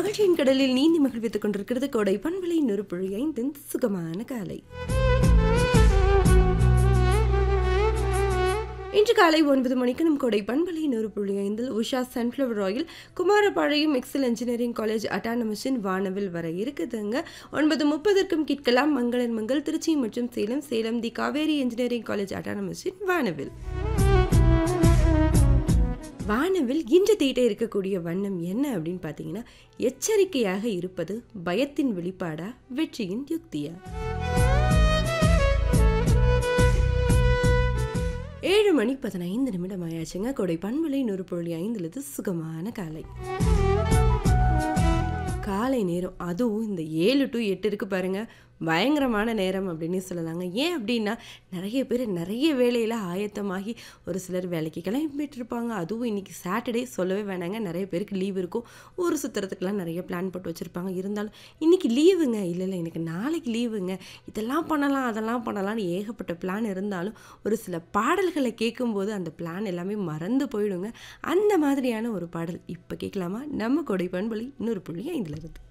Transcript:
மகிழ்ச்சியின் கடலில் நீந்தி மகிழ்வித்துக் கொண்டிருக்கிறது கோடை பண்பலை நொறுப்புழி ஐந்தின் சுகமான காலை இன்று காலை ஒன்பது மணிக்கு நம் கோடை பண்பலை நூறு புள்ளி ஐந்தில் Usha sunflower oil Kumarapalayam Excel engineering college அட்டானமஸின் வானவில் வர இருக்குதுங்க ஒன்பது முப்பதற்கும் கேட்கலாம் மங்களன் மங்கள் திருச்சி மற்றும் Salem Salem the Kaveri engineering college அட்டானமஸின் வானவில் வானவில் இன்று தீட்ட இருக்கக்கூடிய வண்ணம் என்ன அப்படின்னு பார்த்தீங்கன்னா எச்சரிக்கையாக இருப்பது பயத்தின் வெளிப்பாடா வெற்றியின் யுக்தியா ஏழு மணி பதினைந்து நிமிடம் ஆயாச்சுங்க கொடை பண்பலை நூறு புள்ளி ஐந்துலது சுகமான காலை காலை நேரம் அதுவும் இந்த ஏழு டு எட்டு இருக்கு பாருங்க பயங்கரமான நேரம் அப்படின்னு சொல்லலாங்க ஏன் அப்படின்னா நிறைய பேர் நிறைய வேலையில் ஆயத்தமாகி ஒரு சிலர் வேலைக்கு கிளம்பிட்டு இருப்பாங்க அதுவும் இன்னைக்கு சாட்டர்டே சொல்லவே வேணாங்க நிறைய பேருக்கு லீவ் இருக்கும் ஊர் சுற்றுறதுக்கெலாம் நிறைய பிளான் போட்டு வச்சுருப்பாங்க இருந்தாலும் இன்னைக்கு லீவுங்க இல்லை இல்லை எனக்கு நாளைக்கு லீவுங்க இதெல்லாம் பண்ணலாம் அதெல்லாம் பண்ணலாம்னு ஏகப்பட்ட பிளான் இருந்தாலும் ஒரு சில பாடல்களை கேட்கும்போது அந்த பிளான் எல்லாமே மறந்து போயிடுங்க அந்த மாதிரியான ஒரு பாடல் இப்போ கேட்கலாமா நம்ம கொடை பண்பொழி இன்னொரு புள்ளி ஐந்துல இருந்து